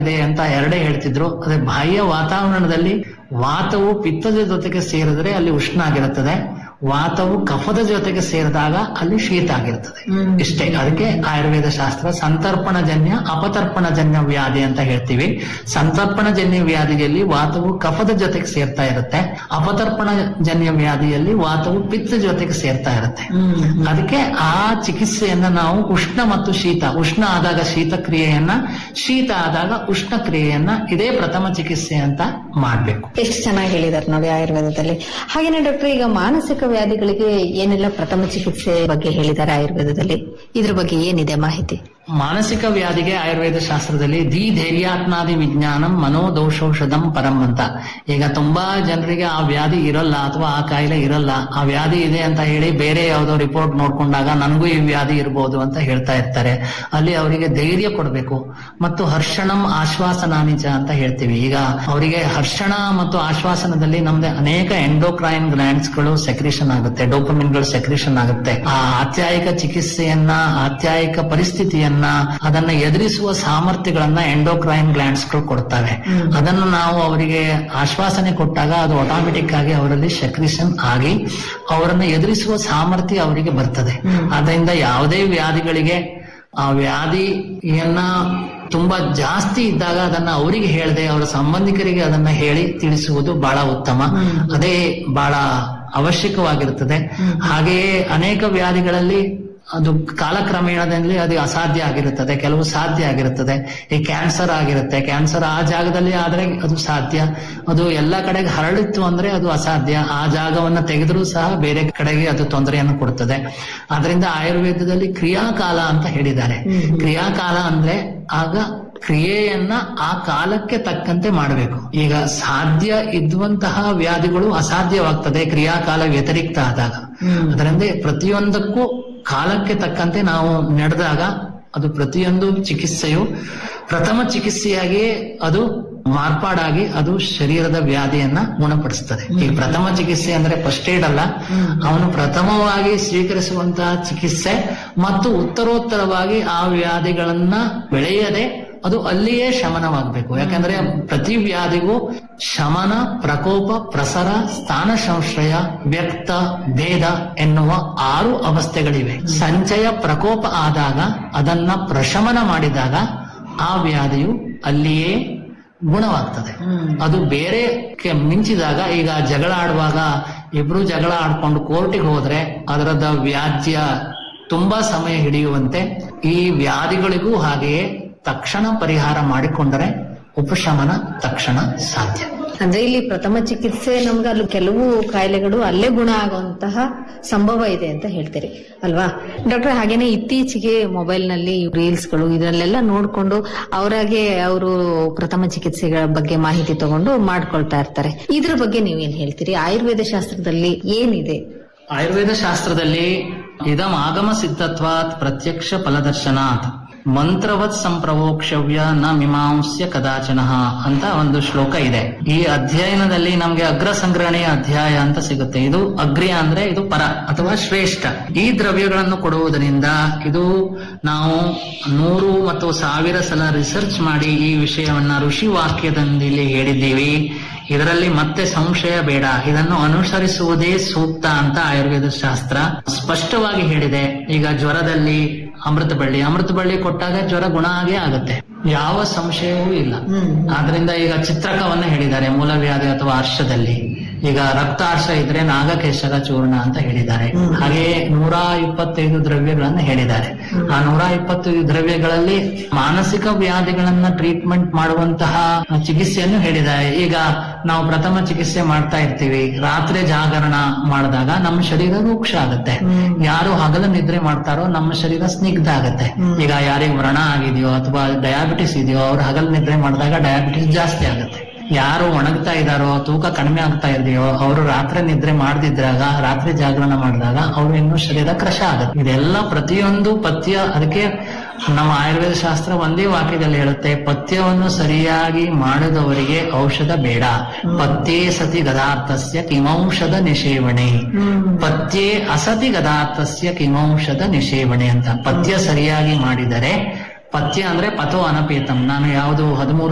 ಇದೆ ಅಂತ ಎರಡೇ ಹೇಳ್ತಿದ್ರು ಅದೇ ಬಾಹ್ಯ ವಾತಾವರಣದಲ್ಲಿ ವಾತವು ಪಿತ್ತದ ಜೊತೆಗೆ ಸೇರಿದ್ರೆ ಅಲ್ಲಿ ಉಷ್ಣ ಆಗಿರುತ್ತದೆ ವಾತವು ಕಫದ ಜೊತೆಗೆ ಸೇರಿದಾಗ ಅಲ್ಲಿ ಶೀತ ಆಗಿರ್ತದೆ ಇಷ್ಟೇ ಅದಕ್ಕೆ ಆಯುರ್ವೇದ ಶಾಸ್ತ್ರ ಸಂತರ್ಪಣಜನ್ಯ ಅಪತರ್ಪಣಜನ್ಯ ವ್ಯಾಧಿ ಅಂತ ಹೇಳ್ತೀವಿ ಸಂತರ್ಪಣಜನ್ಯ ವ್ಯಾಧಿಯಲ್ಲಿ ವಾತವು ಕಫದ ಜೊತೆಗೆ ಸೇರ್ತಾ ಇರುತ್ತೆ ಅಪತರ್ಪಣಜನ್ಯ ವ್ಯಾಧಿಯಲ್ಲಿ ವಾತವು ಪಿತ್ತ ಜೊತೆಗೆ ಸೇರ್ತಾ ಇರುತ್ತೆ ಅದಕ್ಕೆ ಆ ಚಿಕಿತ್ಸೆಯನ್ನ ನಾವು ಉಷ್ಣ ಮತ್ತು ಶೀತ ಉಷ್ಣ ಆದಾಗ ಶೀತ ಕ್ರಿಯೆಯನ್ನ ಶೀತ ಆದಾಗ ಉಷ್ಣ ಕ್ರಿಯೆಯನ್ನ ಇದೇ ಪ್ರಥಮ ಚಿಕಿತ್ಸೆ ಅಂತ ಮಾಡ್ಬೇಕು ಎಷ್ಟು ಚೆನ್ನಾಗಿ ಹೇಳಿದಾರೆ ನೋಡಿ ಆಯುರ್ವೇದದಲ್ಲಿ ಹಾಗೇನೆ ಡಾಕ್ಟರ್ ಈಗ ಮಾನಸಿಕ ವ್ಯಾಧಿಗಳಿಗೆ ಏನೆಲ್ಲ ಪ್ರಥಮ ಚಿಕಿತ್ಸೆ ಬಗ್ಗೆ ಹೇಳಿದ್ದಾರೆ ಆಯುರ್ವೇದದಲ್ಲಿ ಇದ್ರ ಬಗ್ಗೆ ಏನಿದೆ ಮಾಹಿತಿ ಮಾನಸಿಕ ವ್ಯಾಧಿಗೆ ಆಯುರ್ವೇದ ಶಾಸ್ತ್ರದಲ್ಲಿ ಧೀ ಧೈರ್ಯಾತ್ಮಾದಿ ವಿಜ್ಞಾನಂ ಮನೋದೋಷೌಷಧಂ ಪರಂ ಅಂತ ಈಗ ತುಂಬಾ ಜನರಿಗೆ ಆ ವ್ಯಾಧಿ ಇರಲ್ಲ ಅಥವಾ ಆ ಕಾಯಿಲೆ ಇರಲ್ಲ ಆ ವ್ಯಾಧಿ ಇದೆ ಅಂತ ಹೇಳಿ ಬೇರೆ ಯಾವುದೋ ರಿಪೋರ್ಟ್ ನೋಡ್ಕೊಂಡಾಗ ನನಗೂ ಈ ವ್ಯಾಧಿ ಇರ್ಬೋದು ಅಂತ ಹೇಳ್ತಾ ಇರ್ತಾರೆ ಅಲ್ಲಿ ಅವರಿಗೆ ಧೈರ್ಯ ಕೊಡಬೇಕು ಮತ್ತು ಹರ್ಷಣಂ ಆಶ್ವಾಸನಾನಿಚ ಅಂತ ಹೇಳ್ತೀವಿ ಈಗ ಅವರಿಗೆ ಹರ್ಷಣ ಮತ್ತು ಆಶ್ವಾಸನದಲ್ಲಿ ನಮ್ದು ಅನೇಕ ಎಂಡೋಕ್ರೈನ್ ಗ್ಲ್ಯಾಂಡ್ಸ್ ಗಳು ಸೆಕ್ರೇಷನ್ ಆಗುತ್ತೆ ಡೋಪಮಿನ್ಗಳು ಸೆಕ್ರೇಷನ್ ಆಗುತ್ತೆ ಆ ಆತ್ಯಾಯಿಕ ಚಿಕಿತ್ಸೆಯನ್ನ ಆತ್ಯಾಯಿಕ ಪರಿಸ್ಥಿತಿಯನ್ನ ಅದನ್ನ ಎದುರಿಸುವ ಸಾಮರ್ಥ್ಯಗಳನ್ನ ಎಂಡೋಕ್ರೈನ್ ಗ್ಲ್ಯಾಂಡ್ಸ್ ಗಳು ಕೊಡ್ತವೆ ಅದನ್ನು ನಾವು ಅವರಿಗೆ ಆಶ್ವಾಸನೆ ಕೊಟ್ಟಾಗ ಅದು ಆಟೋಮೆಟಿಕ್ ಆಗಿ ಅವರಲ್ಲಿ ಸೆಕ್ರೇಷನ್ ಆಗಿ ಅವರನ್ನು ಎದುರಿಸುವ ಸಾಮರ್ಥ್ಯ ಅವರಿಗೆ ಬರ್ತದೆ ಅದರಿಂದ ಯಾವುದೇ ವ್ಯಾಧಿಗಳಿಗೆ ಆ ವ್ಯಾಧಿಯನ್ನ ತುಂಬಾ ಜಾಸ್ತಿ ಇದ್ದಾಗ ಅದನ್ನ ಅವರಿಗೆ ಹೇಳದೆ ಅವರ ಸಂಬಂಧಿಕರಿಗೆ ಅದನ್ನ ಹೇಳಿ ತಿಳಿಸುವುದು ಬಹಳ ಉತ್ತಮ ಅದೇ ಬಹಳ ಅವಶ್ಯಕವಾಗಿರುತ್ತದೆ ಹಾಗೆಯೇ ಅನೇಕ ವ್ಯಾಧಿಗಳಲ್ಲಿ ಅದು ಕಾಲಕ್ರಮೇಣದಲ್ಲಿ ಅದು ಅಸಾಧ್ಯ ಆಗಿರುತ್ತದೆ ಕೆಲವು ಸಾಧ್ಯ ಆಗಿರುತ್ತದೆ ಈ ಕ್ಯಾನ್ಸರ್ ಆಗಿರುತ್ತೆ ಕ್ಯಾನ್ಸರ್ ಆ ಜಾಗದಲ್ಲಿ ಆದ್ರೆ ಅದು ಸಾಧ್ಯ ಅದು ಎಲ್ಲ ಕಡೆಗೆ ಹರಡಿತ್ತು ಅಂದ್ರೆ ಅದು ಅಸಾಧ್ಯ ಆ ಜಾಗವನ್ನ ತೆಗೆದರೂ ಸಹ ಬೇರೆ ಕಡೆಗೆ ಅದು ತೊಂದರೆಯನ್ನು ಕೊಡುತ್ತದೆ ಆದ್ರಿಂದ ಆಯುರ್ವೇದದಲ್ಲಿ ಕ್ರಿಯಾಕಾಲ ಅಂತ ಹೇಳಿದ್ದಾರೆ ಕ್ರಿಯಾಕಾಲ ಅಂದ್ರೆ ಆಗ ಕ್ರಿಯೆಯನ್ನ ಆ ಕಾಲಕ್ಕೆ ತಕ್ಕಂತೆ ಮಾಡಬೇಕು ಈಗ ಸಾಧ್ಯ ಇದ್ದಂತಹ ವ್ಯಾಧಿಗಳು ಅಸಾಧ್ಯವಾಗ್ತದೆ ಕ್ರಿಯಾಕಾಲ ವ್ಯತಿರಿಕ್ತ ಆದಾಗ ಅದರಿಂದ ಪ್ರತಿಯೊಂದಕ್ಕೂ ಕಾಲಕ್ಕೆ ತಕ್ಕಂತೆ ನಾವು ನಡೆದಾಗ ಅದು ಪ್ರತಿಯೊಂದು ಚಿಕಿತ್ಸೆಯು ಪ್ರಥಮ ಚಿಕಿತ್ಸೆಯಾಗಿ ಅದು ಮಾರ್ಪಾಡಾಗಿ ಅದು ಶರೀರದ ವ್ಯಾಧಿಯನ್ನ ಗುಣಪಡಿಸ್ತದೆ ಈ ಪ್ರಥಮ ಚಿಕಿತ್ಸೆ ಅಂದ್ರೆ ಫಸ್ಟ್ ಏಡ್ ಅಲ್ಲ ಅವನು ಪ್ರಥಮವಾಗಿ ಸ್ವೀಕರಿಸುವಂತಹ ಚಿಕಿತ್ಸೆ ಮತ್ತು ಉತ್ತರೋತ್ತರವಾಗಿ ಆ ವ್ಯಾಧಿಗಳನ್ನ ಬೆಳೆಯದೆ ಅದು ಅಲ್ಲಿಯೇ ಶಮನವಾಗಬೇಕು ಯಾಕಂದ್ರೆ ಪ್ರತಿ ವ್ಯಾಧಿಗೂ ಶಮನ ಪ್ರಕೋಪ ಪ್ರಸರ ಸ್ಥಾನ ಸಂಶ್ರಯ ವ್ಯಕ್ತ ಭೇದ ಎನ್ನುವ ಆರು ಅವಸ್ಥೆಗಳಿವೆ ಸಂಚಯ ಪ್ರಕೋಪ ಆದಾಗ ಅದನ್ನ ಪ್ರಶಮನ ಮಾಡಿದಾಗ ಆ ವ್ಯಾಧಿಯು ಅಲ್ಲಿಯೇ ಗುಣವಾಗ್ತದೆ ಅದು ಬೇರೆ ಮಿಂಚಿದಾಗ ಈಗ ಜಗಳ ಆಡುವಾಗ ಇಬ್ರು ಜಗಳ ಆಡ್ಕೊಂಡು ಕೋರ್ಟಿಗೆ ಹೋದ್ರೆ ಅದರದ ವ್ಯಾಜ್ಯ ತುಂಬಾ ಸಮಯ ಹಿಡಿಯುವಂತೆ ಈ ವ್ಯಾಧಿಗಳಿಗೂ ಹಾಗೆಯೇ ತಕ್ಷಣ ಪರಿಹಾರ ಮಾಡಿಕೊಂಡರೆ ಉಪಶಮನ ತಕ್ಷಣ ಸಾಧ್ಯ ಅಂದ್ರೆ ಇಲ್ಲಿ ಪ್ರಥಮ ಚಿಕಿತ್ಸೆ ನಮ್ಗೆ ಅಲ್ಲಿ ಕೆಲವು ಕಾಯಿಲೆಗಳು ಅಲ್ಲೇ ಗುಣ ಆಗುವಂತಹ ಸಂಭವ ಇದೆ ಅಂತ ಹೇಳ್ತೀರಿ ಅಲ್ವಾ ಡಾಕ್ಟರ್ ಹಾಗೇನೆ ಇತ್ತೀಚೆಗೆ ಮೊಬೈಲ್ ನಲ್ಲಿ ರೀಲ್ಸ್ ಗಳು ಇದರಲ್ಲೆಲ್ಲ ನೋಡ್ಕೊಂಡು ಅವರಾಗೆ ಅವರು ಪ್ರಥಮ ಚಿಕಿತ್ಸೆಗಳ ಬಗ್ಗೆ ಮಾಹಿತಿ ತಗೊಂಡು ಮಾಡ್ಕೊಳ್ತಾ ಇರ್ತಾರೆ ಇದ್ರ ಬಗ್ಗೆ ನೀವೇನ್ ಹೇಳ್ತೀರಿ ಆಯುರ್ವೇದ ಶಾಸ್ತ್ರದಲ್ಲಿ ಏನಿದೆ ಆಯುರ್ವೇದ ಶಾಸ್ತ್ರದಲ್ಲಿ ಇದಂ ಆಗಮ ಸಿದ್ಧತ್ವಾತ್ ಪ್ರತ್ಯಕ್ಷ ಫಲದರ್ಶನಾತ್ ಮಂತ್ರವತ್ ಸಂಪ್ರವೋಕ್ಷವ್ಯ ನ ಮೀಮಾಂಸ್ಯ ಕದಾಚನ ಅಂತ ಒಂದು ಶ್ಲೋಕ ಇದೆ ಈ ಅಧ್ಯಯನದಲ್ಲಿ ನಮ್ಗೆ ಅಗ್ರ ಸಂಗ್ರಹಣೆಯ ಅಧ್ಯಾಯ ಅಂತ ಸಿಗುತ್ತೆ ಇದು ಅಗ್ರ್ಯ ಅಂದ್ರೆ ಇದು ಪರ ಅಥವಾ ಶ್ರೇಷ್ಠ ಈ ದ್ರವ್ಯಗಳನ್ನು ಕೊಡುವುದರಿಂದ ಇದು ನಾವು ನೂರು ಮತ್ತು ಸಾವಿರ ಸಲ ರಿಸರ್ಚ್ ಮಾಡಿ ಈ ವಿಷಯವನ್ನ ಋಷಿ ವಾಕ್ಯದಲ್ಲಿ ಹೇಳಿದ್ದೀವಿ ಇದರಲ್ಲಿ ಮತ್ತೆ ಸಂಶಯ ಬೇಡ ಇದನ್ನು ಅನುಸರಿಸುವುದೇ ಸೂಕ್ತ ಅಂತ ಆಯುರ್ವೇದ ಶಾಸ್ತ್ರ ಸ್ಪಷ್ಟವಾಗಿ ಹೇಳಿದೆ ಈಗ ಜ್ವರದಲ್ಲಿ ಅಮೃತ ಬಳ್ಳಿ ಅಮೃತ ಬಳ್ಳಿ ಕೊಟ್ಟಾಗ ಜ್ವರ ಗುಣ ಆಗೇ ಆಗುತ್ತೆ ಯಾವ ಸಂಶಯವೂ ಇಲ್ಲ ಆದ್ರಿಂದ ಈಗ ಚಿತ್ರಕವನ್ನ ಹೇಳಿದ್ದಾರೆ ಮೂಲವ್ಯಾಧಿ ಅಥವಾ ಹರ್ಷದಲ್ಲಿ ಈಗ ರಕ್ತಾರ್ಷ ಇದ್ರೆ ನಾಗಕೇಶರ ಚೂರ್ಣ ಅಂತ ಹೇಳಿದ್ದಾರೆ ಹಾಗೆ ನೂರ ಇಪ್ಪತ್ತೈದು ದ್ರವ್ಯಗಳನ್ನ ಹೇಳಿದ್ದಾರೆ ಆ ನೂರ ಇಪ್ಪತ್ತೈದು ದ್ರವ್ಯಗಳಲ್ಲಿ ಮಾನಸಿಕ ವ್ಯಾಧಿಗಳನ್ನ ಟ್ರೀಟ್ಮೆಂಟ್ ಮಾಡುವಂತಹ ಚಿಕಿತ್ಸೆಯನ್ನು ಹೇಳಿದ್ದಾರೆ ಈಗ ನಾವು ಪ್ರಥಮ ಚಿಕಿತ್ಸೆ ಮಾಡ್ತಾ ಇರ್ತೀವಿ ರಾತ್ರಿ ಜಾಗರಣ ಮಾಡಿದಾಗ ನಮ್ಮ ಶರೀರ ರೂಕ್ಷ ಆಗುತ್ತೆ ಯಾರು ಹಗಲು ನಿದ್ರೆ ಮಾಡ್ತಾರೋ ನಮ್ಮ ಶರೀರ ಸ್ನಿಗ್ಧ ಆಗುತ್ತೆ ಈಗ ಯಾರಿಗೆ ವ್ರಣ ಆಗಿದೆಯೋ ಅಥವಾ ಡಯಾಬಿಟಿಸ್ ಇದೆಯೋ ಅವ್ರು ಹಗಲು ನಿದ್ರೆ ಮಾಡಿದಾಗ ಡಯಾಬಿಟಿಸ್ ಜಾಸ್ತಿ ಆಗುತ್ತೆ ಯಾರು ಒಣಗ್ತಾ ಇದಾರೋ ತೂಕ ಕಡಿಮೆ ಆಗ್ತಾ ಇದೆಯೋ ಅವರು ರಾತ್ರಿ ನಿದ್ರೆ ಮಾಡದಿದ್ರಾಗ ರಾತ್ರಿ ಜಾಗರಣ ಮಾಡಿದಾಗ ಅವ್ರು ಇನ್ನೂ ಶರೀರ ಕ್ರಶ ಆಗುತ್ತೆ ಇದೆಲ್ಲ ಪ್ರತಿಯೊಂದು ಪಥ್ಯ ಅದಕ್ಕೆ ನಮ್ಮ ಆಯುರ್ವೇದ ಶಾಸ್ತ್ರ ಒಂದೇ ವಾಕ್ಯದಲ್ಲಿ ಹೇಳುತ್ತೆ ಪಥ್ಯವನ್ನು ಸರಿಯಾಗಿ ಮಾಡಿದವರಿಗೆ ಔಷಧ ಬೇಡ ಪಥ್ಯೇ ಸತಿ ಗದಾರ್ಥಸ್ಯ ಕಿಮೌಷಧ ನಿಷೇವಣೆ ಪಥ್ಯೇ ಅಸತಿ ಗದಾರ್ಥಸ್ಯ ಕಿಮೌಷಧ ನಿಷೇವಣೆ ಅಂತ ಪಥ್ಯ ಸರಿಯಾಗಿ ಮಾಡಿದರೆ ಪಥ್ಯ ಅಂದ್ರೆ ಪಥೋ ಅನಪೇತಂ ನಾನು ಯಾವುದು ಹದಿಮೂರು